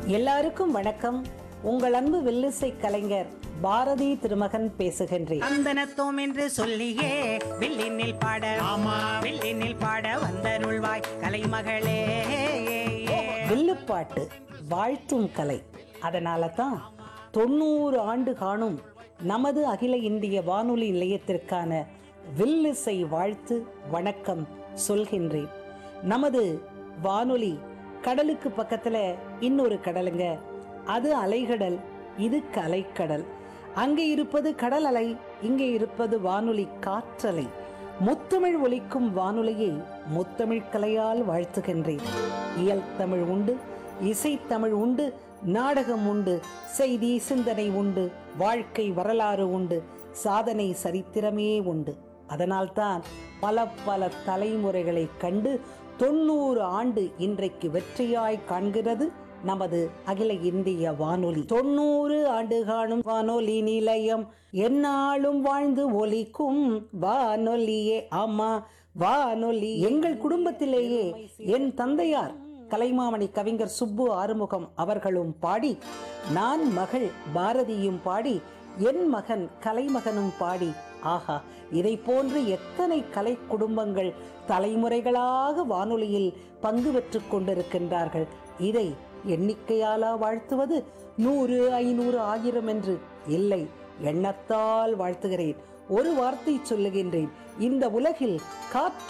எல்லாருக்கும் வணக்கம் உங்கள் அன்பு வில்லிசை கலைஞர் பாரதி திருமகன் பேசுகின்றேன் அந்தனத்தோம் என்று சொல்லியே வில்லினில் பாட ஆமா வில்லினில் பாட வந்தருள்வாய் கலைமகளே வில்லுப்பாட்டு வாழ்த்தும் கலை அதனால தான் தொண்ணூறு ஆண்டு காணும் நமது அகில இந்திய வானொலி நிலையத்திற்கான வில்லிசை வாழ்த்து வணக்கம் சொல்கின்றேன் நமது வானொலி கடலுக்கு பக்கத்துல இன்னொரு கடலுங்க அது அலைகடல் இது கலைக்கடல் அங்கே இருப்பது கடல் அலை இங்கே இருப்பது வானொலி காற்றலை முத்தமிழ் ஒலிக்கும் வானொலியை முத்தமிழ் கலையால் வாழ்த்துகின்றேன் இயல் தமிழ் உண்டு இசைத்தமிழ் உண்டு நாடகம் உண்டு செய்தி சிந்தனை உண்டு வாழ்க்கை வரலாறு உண்டு சாதனை சரித்திரமே உண்டு அதனால்தான் பல பல தலைமுறைகளை கண்டு தொண்ணூறு ஆண்டு இன்றைக்கு வெற்றியாய் காண்கிறது நமது அகில இந்திய வானொலி தொண்ணூறு ஆண்டு காணும் வானொலி நிலையம் எந்நாளும் வாழ்ந்து ஒலிக்கும் வானொலியே ஆமா வானொலி எங்கள் குடும்பத்திலேயே என் தந்தையார் கலைமாமணி கவிஞர் சுப்பு ஆறுமுகம் அவர்களும் பாடி நான் மகள் பாரதியும் பாடி என் மகன் கலைமகனும் பாடி ஆஹா இதை போன்று எத்தனை கலை குடும்பங்கள் தலைமுறைகளாக வானொலியில் பங்கு பெற்றுக் கொண்டிருக்கின்றார்கள் இதை எண்ணிக்கையாலா வாழ்த்துவது நூறு ஐநூறு ஆயிரம் என்று இல்லை எண்ணத்தால் வாழ்த்துகிறேன் ஒரு வார்த்தை சொல்லுகின்றேன் இந்த உலகில் காற்று